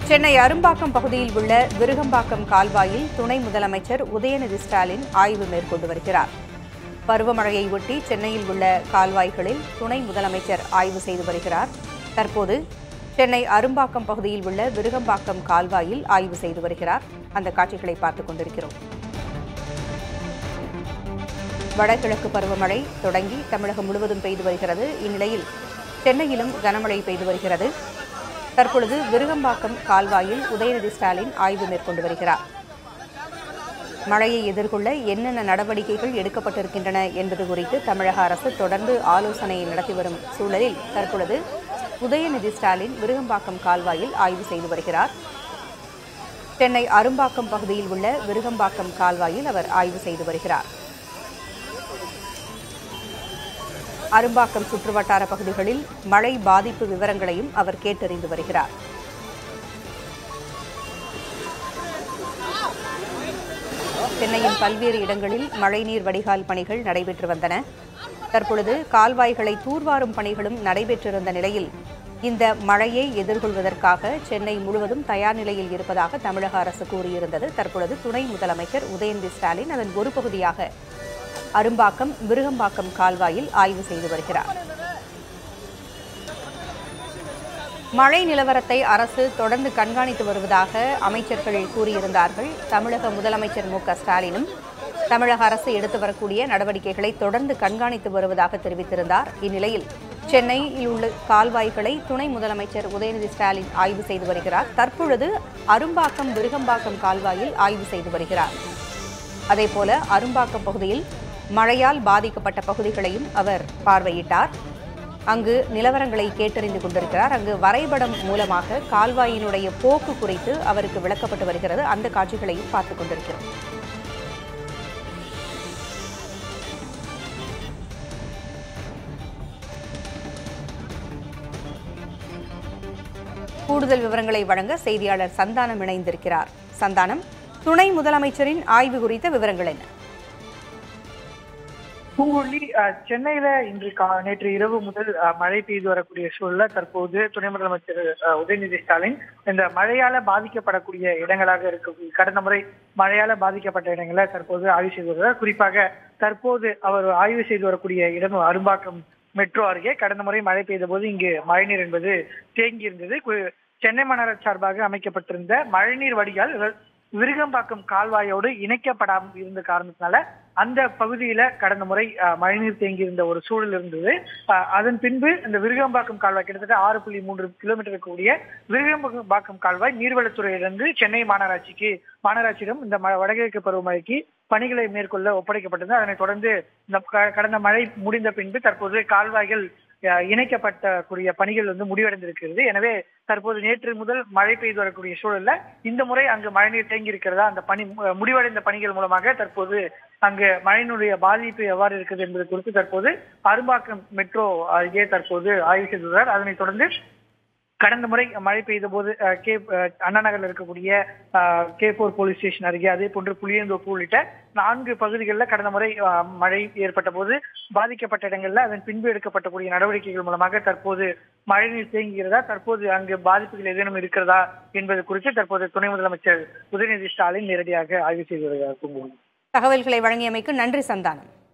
சென்னை அரும்பாக்கம் பகுதியில் உள்ள விருகம்பாக்கம் கால்வாயில் துணை முதலமைச்சர் உதயநிதி ஸ்டாலின் ஆய்வு மேற்கொண்டு வருகிறார் பருவமழையை ஒட்டி சென்னையில் உள்ள கால்வாய்களில் துணை முதலமைச்சர் ஆய்வு செய்து வருகிறார் தற்போது சென்னை அரும்பாக்கம் பகுதியில் உள்ள விருகம்பாக்கம் கால்வாயில் ஆய்வு செய்து வருகிறார் அந்த காட்சிகளை பார்த்துக் கொண்டிருக்கிறோம் வடகிழக்கு பருவமழை தொடங்கி தமிழகம் முழுவதும் பெய்து வருகிறது இந்நிலையில் சென்னையிலும் கனமழை பெய்து வருகிறது தற்பொழுது விருகம்பாக்கம் கால்வாயில் உதயநிதி ஸ்டாலின் ஆய்வு மேற்கொண்டு வருகிறார் மழையை எதிர்கொள்ள என்னென்ன நடவடிக்கைகள் எடுக்கப்பட்டிருக்கின்றன என்பது குறித்து தமிழக அரசு தொடர்ந்து ஆலோசனை நடத்தி வரும் சூழலில் தற்பொழுது உதயநிதி ஸ்டாலின் விருகம்பாக்கம் கால்வாயில் ஆய்வு செய்து வருகிறார் சென்னை அரும்பாக்கம் பகுதியில் உள்ள விருகம்பாக்கம் கால்வாயில் அவர் ஆய்வு செய்து வருகிறார் அரும்பாக்கம் சுற்றுவட்டார பகுதிகளில் மழை பாதிப்பு விவரங்களையும் அவர் கேட்டறிந்து வருகிறார் சென்னையின் பல்வேறு இடங்களில் மழைநீர் வடிகால் பணிகள் நடைபெற்று வந்தன தற்பொழுது கால்வாய்களை தூர்வாரும் பணிகளும் நடைபெற்றிருந்த நிலையில் இந்த மழையை எதிர்கொள்வதற்காக சென்னை முழுவதும் தயார் நிலையில் இருப்பதாக தமிழக அரசு கூறியிருந்தது தற்பொழுது துணை முதலமைச்சர் உதயநிதி ஸ்டாலின் அதன் ஒரு பகுதியாக அரும்பாக்கம் விருகம்பாக்கம் கால்வாயில் ஆய்வு செய்து வருகிறார் மழை நிலவரத்தை அரசு தொடர்ந்து கண்காணித்து வருவதாக அமைச்சர்கள் கூறியிருந்தார்கள் தமிழக முதலமைச்சர் மு க ஸ்டாலினும் தமிழக அரசு எடுத்து வரக்கூடிய நடவடிக்கைகளை தொடர்ந்து கண்காணித்து வருவதாக தெரிவித்திருந்தார் இந்நிலையில் சென்னையில் உள்ள கால்வாய்களை துணை முதலமைச்சர் உதயநிதி ஸ்டாலின் ஆய்வு செய்து வருகிறார் தற்பொழுது அரும்பாக்கம் விருகம்பாக்கம் கால்வாயில் ஆய்வு செய்து வருகிறார் அதேபோல அரும்பாக்கம் பகுதியில் மழையால் பாதிக்கப்பட்ட பகுதிகளையும் அவர் பார்வையிட்டார் அங்கு நிலவரங்களை கேட்டறிந்து கொண்டிருக்கிறார் அங்கு வரைபடம் மூலமாக கால்வாயினுடைய போக்கு குறித்து அவருக்கு விளக்கப்பட்டு வருகிறது அந்த காட்சிகளையும் பார்த்துக் கொண்டிருக்கிறோம் கூடுதல் விவரங்களை வழங்க செய்தியாளர் சந்தானம் இணைந்திருக்கிறார் சந்தானம் துணை முதலமைச்சரின் ஆய்வு குறித்த விவரங்கள் என்ன பூங்கொல்லி அஹ், சென்னையில இன்று கா- நேற்று இரவு முதல் அஹ், மழை பெய்து வரக்கூடிய சூழல்ல தற்போது துணை முதலமைச்சர் அஹ், உதயநிதி ஸ்டாலின் இந்த மழையால பாதிக்கப்படக்கூடிய இடங்களாக இருக்க கடந்த முறை மழையால பாதிக்கப்பட்ட இடங்களை தற்போது ஆய்வு செய்து வருகிறார் குறிப்பாக தற்போது அவர் ஆய்வு செய்து வரக்கூடிய இடம் அரும்பாக்கம் மெட்ரோ அருகே கடந்த முறை மழை பெய்த போது இங்கு மழைநீர் என்பது தேங்கி இருந்தது கு- சென்னை மாநகராட்சி சார்பாக அமைக்கப்பட்டிருந்த மழைநீர் வடிகால் விருகம்பாக்கம் கால்வாயோடு இணைக்கப்படாமல் இருந்த காரணத்தினால அந்த பகுதியில கடந்த முறை அஹ், மழைநீர் தேங்கி இருந்த ஒரு சூழல் இருந்தது அஹ், அதன் பின்பு இந்த விருகம்பாக்கம் கால்வாய் கிட்டத்தட்ட ஆறு புள்ளி மூன்று கிலோமீட்டர் இருக்கக்கூடிய விருகம்பாக்கம் கால்வாய் நீர்வளத்துறையிலிருந்து சென்னை மாநகராட்சிக்கு மாநகராட்சியிடம் இந்த ம- வடகிழக்கு பருவமழைக்கு பணிகளை மேற்கொள்ள ஒப்படைக்கப்பட்டது அதனைத் தொடர்ந்து இந்த க- கடந்த மழை முடிந்த பின்பு தற்போது கால்வாய்கள் அஹ், இணைக்கப்பட்டக்கூடிய பணிகள் வந்து முடிவடைந்திருக்கிறது எனவே தற்போது நேற்று முதல் மழை பெய்து வரக்கூடிய சூழல்ல இந்த முறை அங்கு மழைநீர் தேங்கி இருக்கிறதா அந்த பணி மு- முடிவடைந்த பணிகள் மூலமாக தற்போது அங்கு மழையினுடைய பாதிப்பு எவ்வாறு இருக்குது என்பது குறித்து தற்போது அரும்பாக்கம் மெட்ரோ அருகே தற்போது ஆய்வு செய்துள்ளார் அதனைத் தொடர்ந்து கடந்த முறை மழை பெய்த போது அஹ், கே அஹ், அண்ணா நகர்ல இருக்கக்கூடிய அஹ், கே போர் போலீஸ் ஸ்டேஷன் அருகே அதே போன்று புளியந்தோப்பு உள்ளிட்ட நான்கு பகுதிகளில் கடந்த முறை அஹ், மழை ஏற்பட்ட போது பாதிக்கப்பட்ட இடங்கள்ல அதன் பின்பு எடுக்கப்பட்டக்கூடிய நடவடிக்கைகள் மூலமாக தற்போது மழைநீர் தேங்குகிறதா தற்போது அங்கு பாதிப்புகள் ஏதேனும் இருக்கிறதா என்பது குறித்து தற்போது துணை முதலமைச்சர் உதயநிதி ஸ்டாலின் நேரடியாக ஆய்வு செய்து வருகிறார் பூங்குழலி. தகவல்களை வழங்கியமைக்கு நன்றி சந்தானம்